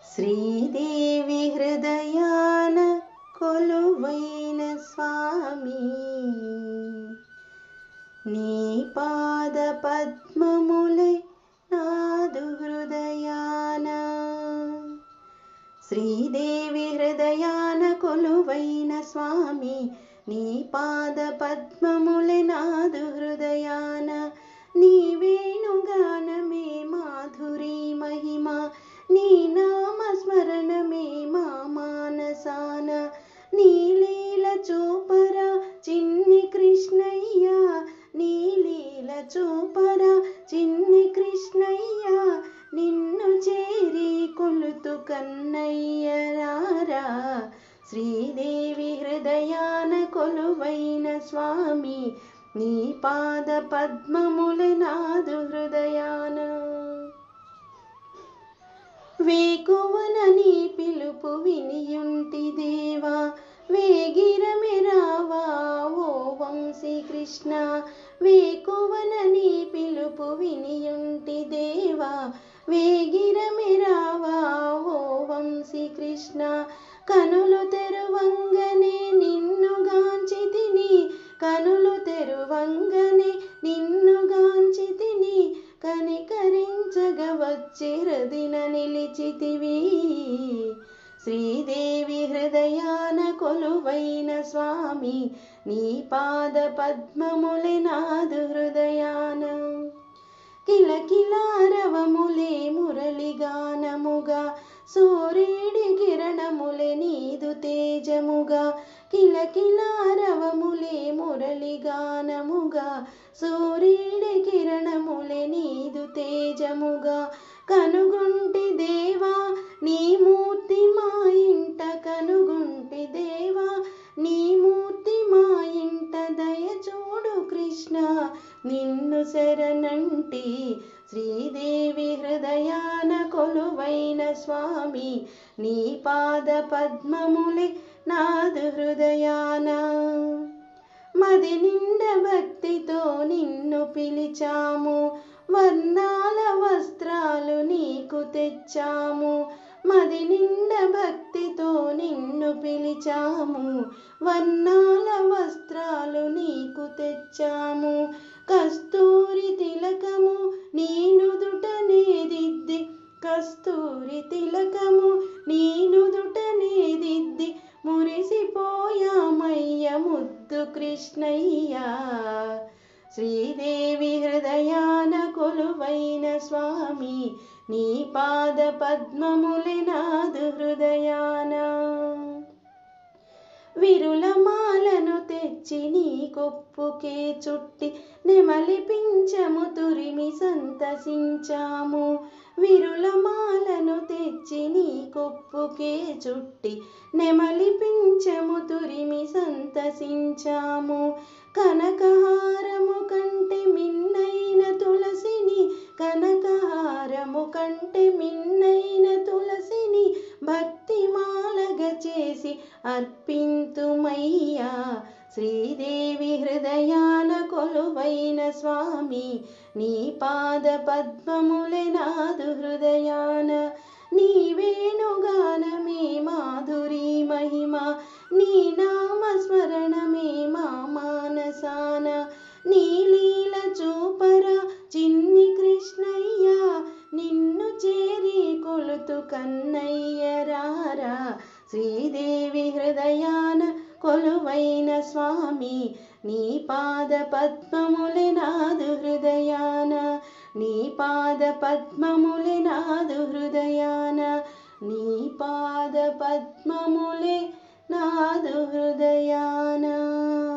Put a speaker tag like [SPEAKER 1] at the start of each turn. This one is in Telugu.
[SPEAKER 1] శ్రీదేవి హృదయాన కొలువైన స్వామి నీ పాద పద్మములే నాదు హృదయాన శ్రీదేవి హృదయాన కొలువైన స్వామి నీ పాద పద్మములే నాదు హృదయాన నీ వేణుగానమే మాధురి మహిమ నీ నామ స్మరణమే మా మానసాన నీ లీల చూపరా చిన్ని కృష్ణయ్య నీ లీల చూపరా చిన్ని కృష్ణయ్య నిన్ను చేరి కొలుతు కన్నయ్య రారా శ్రీదేవి హృదయాన కొలువైన స్వామి నీ పాద పద్మముల నాదు హృదయాన వేకువన నీ పిలుపు వినియుంటి దేవా వేగిరమె రావా ఓ వంశీ కృష్ణ వేకువన నీ పిలుపు వినియుంటి దేవా వేగిరమె రావా ఓ వంశీ కృష్ణ కనులు తెరువంగనే నిన్ను గాంచి తిని కనులు తెరువంగనే నిన్ను గాంచి తిని కనికరించగ వచ్చిరదిన నిలిచితివి శ్రీదేవి హృదయాన కొలువైన స్వామి నీ పాద పద్మములే నాదు హృదయాన కిలకిలారవములే మురళిగానముగా సూర్యుడి కిరణములే నీదు తేజముగా కిలకిలారవములే మురళిగానముగా సూర్యుడి కిరణములే నీదు తేజముగా కనుగుంటి దేవా నీ మూర్తి మా ఇంట కనుగుంటి దేవా నీ మూర్తి మా ఇంట దయ చూడు కృష్ణ నిన్ను శరణంటి శ్రీదేవి హృదయాన కొలువైన స్వామి నీ పాద పద్మములే నాదు హృదయాన మది నిండ భక్తితో నిన్ను పిలిచాము వర్ణాల వస్త్రాలు నీకు తెచ్చాము మది నిండ భక్తితో నిన్ను పిలిచాము వర్ణాల వస్త్రాలు నీకు తెచ్చాము కస్తూరి తిలకము నీ నుదుటనే దిద్ది కస్తూరి తిలకము నీ నుదుటనే దిద్ది మురిసిపోయామయ్య ముద్దు కృష్ణయ్య శ్రీదేవి హృదయాన కొలువైన స్వామి నీ పాద పద్మములే నాదు హృదయాన విరులమాలను తెచ్చి నీ కొప్పుకే చుట్టి నెమలి పించము తురిమి సంతసించాము విరులమాలను తెచ్చి నీ కొప్పుకే చుట్టి నెమలి పించము తురిమి సంతసించాము కనకహారము కంటే మిన్నైన తులసిని కనకహారము కంటే మిన్నైన తులసిని భక్తి మాలగ చేసి అర్పింతుమయ్యా శ్రీదేవి హృదయాన కొలువైన స్వామి నీ పాద పద్మములే నాదు హృదయాన నీ వేణుగానమే మాధురి మహిమ నీ నామ స్మరణమే మా మానసాన నీ లీల చూపరా చిన్ని కృష్ణయ్య నిన్ను చేరి కొలుతు కన్నయ్య రారా శ్రీదేవి హృదయాన కొలువైన స్వామి నీ పాద పద్మములే నాదు హృదయాన నీ పాద పద్మములే నాదు హృదయాన నీ పాద పద్మములే నాదు హృదయాన